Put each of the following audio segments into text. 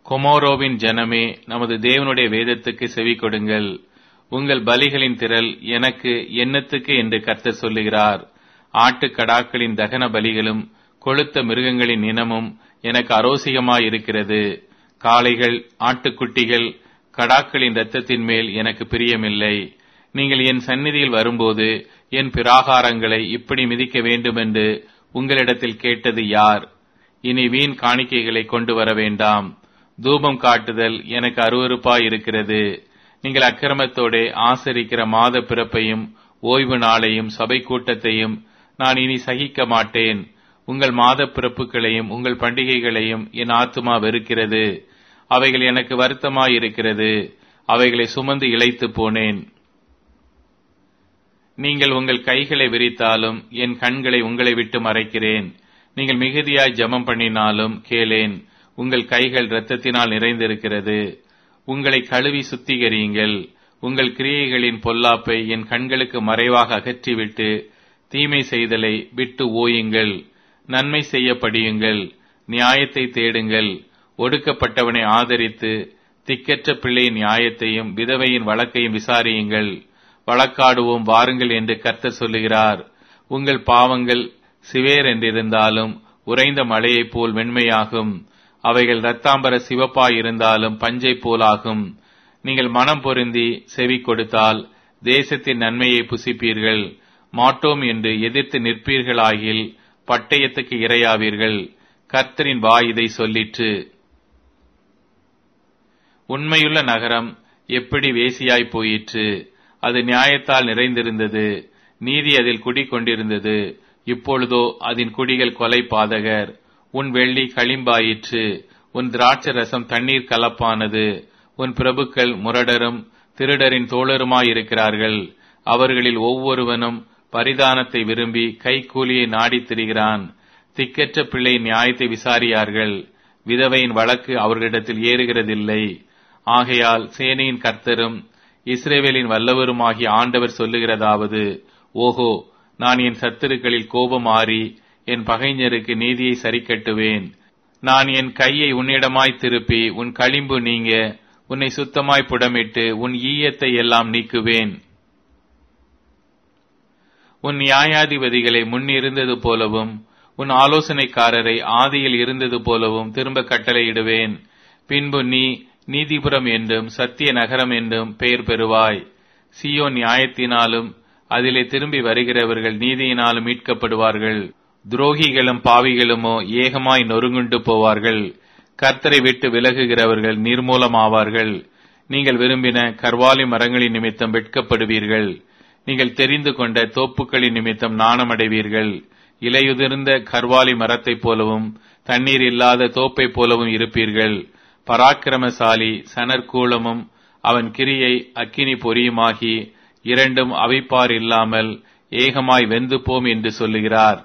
கொமோரோவின் ஜனமே நமது தேவனுடைய வேதத்துக்கு செவி கொடுங்கள் உங்கள் பலிகளின் திரள் எனக்கு எண்ணத்துக்கு என்று கர்த்தர் சொல்லுகிறார் ஆட்டுக்கடாக்களின் தகன பலிகளும் கொளுத்த மிருகங்களின் இனமும் எனக்கு அரோசிகமாயிருக்கிறது காளைகள் ஆட்டுக்குட்டிகள் கடாக்களின் இரத்தத்தின் மேல் எனக்கு பிரியமில்லை நீங்கள் என் சந்நிதியில் வரும்போது என் பிராகாரங்களை இப்படி மிதிக்க வேண்டுமென்று உங்களிடத்தில் கேட்டது யார் இனி வீண் காணிக்கைகளை கொண்டு வர வேண்டாம் தூபம் காட்டுதல் எனக்கு அருவருப்பாய் இருக்கிறது நீங்கள் அக்கிரமத்தோடே ஆசரிக்கிற மாத பிறப்பையும் ஓய்வு நாளையும் சபை கூட்டத்தையும் நான் இனி சகிக்க மாட்டேன் உங்கள் மாத பிறப்புகளையும் உங்கள் பண்டிகைகளையும் என் ஆத்துமா வெறுக்கிறது அவைகள் எனக்கு வருத்தமாயிருக்கிறது அவைகளை சுமந்து இழைத்து போனேன் நீங்கள் உங்கள் கைகளை விரித்தாலும் என் கண்களை உங்களை விட்டு மறைக்கிறேன் நீங்கள் மிகுதியாய் ஜெபம் பண்ணினாலும் கேளேன் உங்கள் கைகள் இரத்தத்தினால் நிறைந்திருக்கிறது உங்களை கழுவி சுத்திகரியுங்கள் உங்கள் கிரியைகளின் பொல்லாப்பை என் கண்களுக்கு மறைவாக அகற்றிவிட்டு தீமை செய்தலை விட்டு ஓயுங்கள் நன்மை செய்யப்படியுங்கள் நியாயத்தை தேடுங்கள் ஒடுக்கப்பட்டவனை ஆதரித்து திக்கற்ற பிள்ளையின் நியாயத்தையும் விதவையின் வழக்கையும் விசாரியுங்கள் வழக்காடுவோம் வாருங்கள் என்று கர்த்தர் சொல்லுகிறார் உங்கள் பாவங்கள் சிவேர் என்றிருந்தாலும் உறைந்த மழையைப் போல் வெண்மையாகும் அவைகள் இரத்தாம்பர சிவப்பாய் இருந்தாலும் பஞ்சை போலாகும் நீங்கள் மனம் பொருந்தி செவி கொடுத்தால் தேசத்தின் நன்மையை புசிப்பீர்கள் மாட்டோம் என்று எதிர்த்து நிற்பீர்களாகில் பட்டயத்துக்கு இரையாவீர்கள் கர்த்தரின் வாய் இதை சொல்லிற்று உண்மையுள்ள நகரம் எப்படி வேசியாய் போயிற்று அது நியாயத்தால் நிறைந்திருந்தது நீதி அதில் குடிக்கொண்டிருந்தது இப்பொழுதோ அதன் குடிகள் கொலை பாதகர் உன் வெள்ளி களிம்பாயிற்று உன் திராட்சை ரசம் தண்ணீர் கலப்பானது உன் பிரபுக்கள் முரடரும் திருடரின் தோழருமாயிருக்கிறார்கள் அவர்களில் ஒவ்வொருவனும் பரிதானத்தை விரும்பி கை கூலியை நாடித் திரிகிறான் திக்கற்ற பிள்ளை நியாயத்தை விசாரியார்கள் விதவையின் வழக்கு அவர்களிடத்தில் ஏறுகிறதில்லை ஆகையால் சேனையின் கர்த்தரும் இஸ்ரேவேலின் வல்லவருமாகிய ஆண்டவர் சொல்லுகிறதாவது ஓஹோ நான் என் சத்துருக்களில் கோபம் ஆறி என் பகைஞருக்கு நீதியை சரிக்கட்டுவேன் நான் என் கையை உன்னிடமாய் திருப்பி உன் களிம்பு நீங்க உன்னை சுத்தமாய் புடமிட்டு உன் ஈயத்தை எல்லாம் நீக்குவேன் உன் நியாயாதிபதிகளை முன்னிருந்தது போலவும் உன் ஆலோசனைக்காரரை ஆதியில் இருந்தது போலவும் திரும்ப கட்டளையிடுவேன் பின்பு நீ நீதிபுரம் என்றும் சத்திய நகரம் என்றும் பெயர் பெறுவாய் சியோ நியாயத்தினாலும் அதிலே திரும்பி வருகிறவர்கள் நீதியினாலும் மீட்கப்படுவார்கள் துரோகிகளும் பாவிகளுமோ ஏகமாய் நொறுங்குண்டு போவார்கள் கர்த்தரை விட்டு விலகுகிறவர்கள் நிர்மூலமாவார்கள் நீங்கள் விரும்பின கர்வாலி மரங்களின் நிமித்தம் வெட்கப்படுவீர்கள் நீங்கள் தெரிந்து கொண்ட தோப்புக்களின் நிமித்தம் நாணமடைவீர்கள் இலையுதிர்ந்த கர்வாலி மரத்தைப் போலவும் தண்ணீர் இல்லாத தோப்பைப் போலவும் இருப்பீர்கள் பராக்கிரமசாலி சனற்கூலமும் அவன் கிரியை அக்கினி பொரியுமாகி இரண்டும் அவிப்பார் இல்லாமல் ஏகமாய் வெந்து போம் என்று சொல்லுகிறார்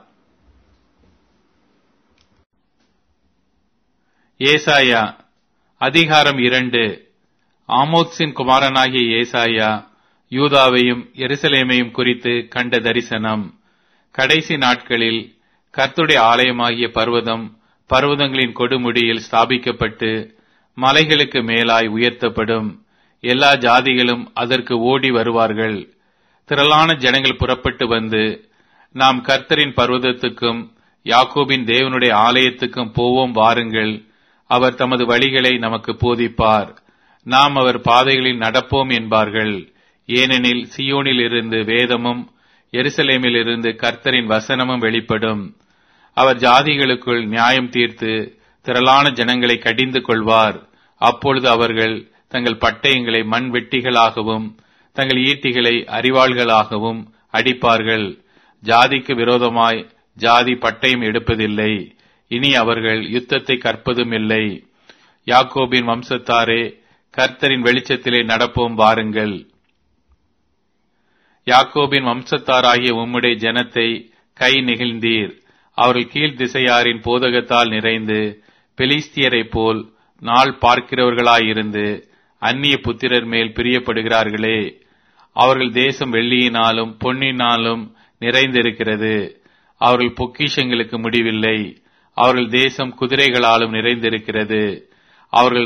ஏசாயா அதிகாரம் இரண்டு ஆமோத்ஸின் குமாரனாகிய ஏசாயா யூதாவையும் எருசலேமையும் குறித்து கண்ட தரிசனம் கடைசி நாட்களில் கர்த்துடைய ஆலயமாகிய பர்வதம் பர்வதங்களின் கொடுமுடியில் ஸ்தாபிக்கப்பட்டு மலைகளுக்கு மேலாய் உயர்த்தப்படும் எல்லா ஜாதிகளும் அதற்கு ஓடி வருவார்கள் திரளான ஜனங்கள் புறப்பட்டு வந்து நாம் கர்த்தரின் பர்வதத்துக்கும் யாக்கோபின் தேவனுடைய ஆலயத்துக்கும் போவோம் வாருங்கள் அவர் தமது வழிகளை நமக்கு போதிப்பார் நாம் அவர் பாதைகளில் நடப்போம் என்பார்கள் ஏனெனில் சியோனில் இருந்து வேதமும் எருசலேமில் இருந்து கர்த்தரின் வசனமும் வெளிப்படும் அவர் ஜாதிகளுக்குள் நியாயம் தீர்த்து திரளான ஜனங்களை கடிந்து கொள்வார் அப்பொழுது அவர்கள் தங்கள் பட்டயங்களை மண் வெட்டிகளாகவும் தங்கள் ஈட்டிகளை அறிவாள்களாகவும் அடிப்பார்கள் ஜாதிக்கு விரோதமாய் ஜாதி பட்டயம் எடுப்பதில்லை இனி அவர்கள் யுத்தத்தை கற்பதும் இல்லை யாக்கோபின் வம்சத்தாரே கர்த்தரின் வெளிச்சத்திலே நடப்போம் வாருங்கள் யாக்கோபின் வம்சத்தாராகிய உம்முடைய ஜனத்தை கை நெகிழ்ந்தீர் அவர்கள் கீழ் திசையாரின் போதகத்தால் நிறைந்து பெலிஸ்தியரைப் போல் நாள் பார்க்கிறவர்களாயிருந்து அந்நிய புத்திரர் மேல் பிரியப்படுகிறார்களே அவர்கள் தேசம் வெள்ளியினாலும் பொன்னினாலும் நிறைந்திருக்கிறது அவர்கள் பொக்கிஷங்களுக்கு முடிவில்லை அவர்கள் தேசம் குதிரைகளாலும் நிறைந்திருக்கிறது அவர்கள்